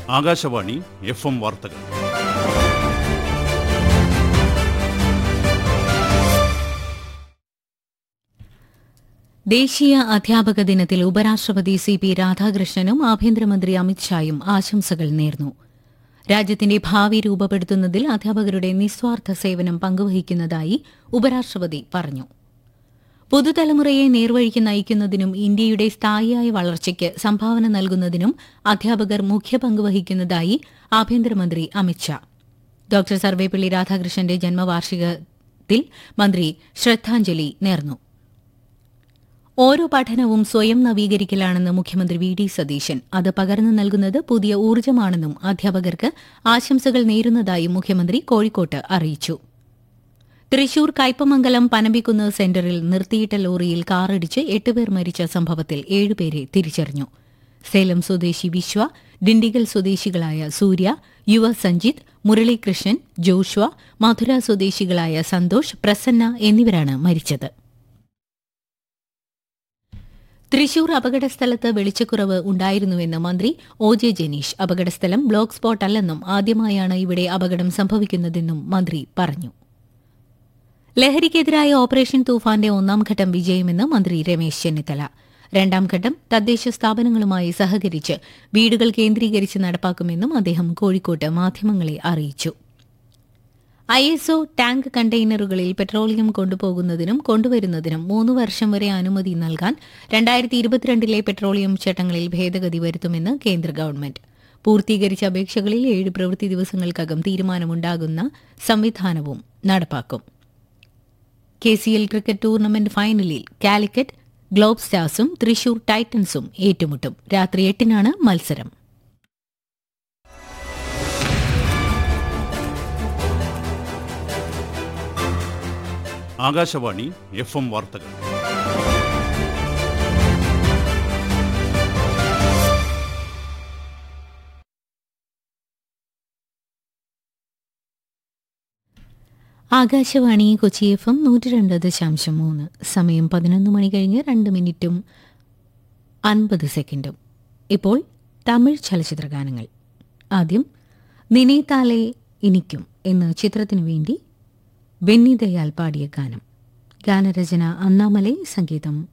Akashvani F M വാർത്തകൾ ദേശീയ അധ്യാപക ദിനത്തിൽ ഉപരാഷ്ട്രപതി സി പി രാധാകൃഷ്ണനും ആഭ്യന്തരമന്ത്രി അമിത്ഷായും ആശംസകൾ നേർന്നു രാജ്യത്തിന്റെ ഭാവി രൂപപ്പെടുത്തുന്നതിൽ അധ്യാപകരുടെ നിസ്വാർത്ഥ സേവനം പങ്കുവഹിക്കുന്നതായി ഉപരാഷ്ട്രപതി പറഞ്ഞു പുതുതലമുറയെ നേർവഴിക്ക് നയിക്കുന്നതിനും ഇന്ത്യയുടെ സ്ഥായിയായ വളർച്ചയ്ക്ക് സംഭാവന നൽകുന്നതിനും അധ്യാപകർ മുഖ്യ പങ്ക് വഹിക്കുന്നതായി ആഭ്യന്തരമന്ത്രി അമിത്ഷാ ഡോക്ടർ സർവേപ്പള്ളി രാധാകൃഷ്ണന്റെ ജന്മവാർഷികത്തിൽ മന്ത്രി ശ്രദ്ധാഞ്ജലി നേർന്നു ഓരോ പഠനവും സ്വയം നവീകരിക്കലാണെന്ന് മുഖ്യമന്ത്രി വി ഡി സതീശൻ അത് പകർന്നു നൽകുന്നത് പുതിയ ഊർജ്ജമാണെന്നും അധ്യാപകർക്ക് ആശംസകൾ നേരുന്നതായും മുഖ്യമന്ത്രി കോഴിക്കോട്ട് അറിയിച്ചു തൃശൂർ കയ്പമംഗലം പനമ്പിക്കുന്ന് സെന്ററിൽ നിർത്തിയിട്ട ലോറിയിൽ കാറിടിച്ച് എട്ടുപേർ മരിച്ച സംഭവത്തിൽ ഏഴുപേരെ തിരിച്ചറിഞ്ഞു സേലം സ്വദേശി വിശ്വ ഡിണ്ടിഗൽ സ്വദേശികളായ സൂര്യ യുവ സഞ്ജിത്ത് മുരളീകൃഷ്ണൻ ജോഷ്വ മധുര സ്വദേശികളായ സന്തോഷ് പ്രസന്ന എന്നിവരാണ് മരിച്ചത് തൃശൂർ അപകടസ്ഥലത്ത് വെളിച്ചക്കുറവ് ഉണ്ടായിരുന്നുവെന്ന് മന്ത്രി ഒ ജെ ജനീഷ് അപകടസ്ഥലം ബ്ലോക്ക് സ്പോട്ട് അല്ലെന്നും ആദ്യമായാണ് ഇവിടെ അപകടം സംഭവിക്കുന്നതെന്നും മന്ത്രി പറഞ്ഞു ലഹരിക്കെതിരായ ഓപ്പറേഷൻ തൂഫാന്റെ ഒന്നാം ഘട്ടം വിജയമെന്ന് മന്ത്രി രമേശ് ചെന്നിത്തല രണ്ടാം ഘട്ടം തദ്ദേശ സ്ഥാപനങ്ങളുമായി സഹകരിച്ച് വീടുകൾ കേന്ദ്രീകരിച്ച് നടപ്പാക്കുമെന്നും അദ്ദേഹം കോഴിക്കോട്ട് മാധ്യമങ്ങളെ അറിയിച്ചു ഐ എസ് ഒ ടാങ്ക് കണ്ടെയ്നറുകളിൽ പെട്രോളിയം കൊണ്ടുപോകുന്നതിനും കൊണ്ടുവരുന്നതിനും മൂന്ന് വർഷം വരെ അനുമതി നൽകാൻ രണ്ടായിരത്തി ഇരുപത്തിരണ്ടിലെ പെട്രോളിയം ചട്ടങ്ങളിൽ ഭേദഗതി വരുത്തുമെന്ന് കേന്ദ്ര ഗവൺമെന്റ് പൂർത്തീകരിച്ച അപേക്ഷകളിൽ ഏഴ് പ്രവൃത്തി ദിവസങ്ങൾക്കകം തീരുമാനമുണ്ടാകുന്ന സംവിധാനവും നടപ്പാക്കും K C L cricket tournament ഫൈനലിൽ കാലിക്കറ്റ് ഗ്ലോബ് സ്റ്റാർസും തൃശൂർ ടൈറ്റൻസും ഏറ്റുമുട്ടും രാത്രി എട്ടിനാണ് മത്സരം ആകാശവാണി എഫ് എം വാർത്തകൾ ആകാശവാണി കൊച്ചി എഫ് എം നൂറ്റി രണ്ട് ദശാംശം മൂന്ന് സമയം പതിനൊന്ന് മണി കഴിഞ്ഞ് രണ്ട് മിനിറ്റും അൻപത് സെക്കൻഡും ഇപ്പോൾ തമിഴ് ചലച്ചിത്ര ഗാനങ്ങൾ ആദ്യം നിനേതാലെ എനിക്കും എന്ന ചിത്രത്തിനു വേണ്ടി ബെന്നി ദയാൽ പാടിയ ഗാനം ഗാനരചന അന്നാമലൈ സംഗീതം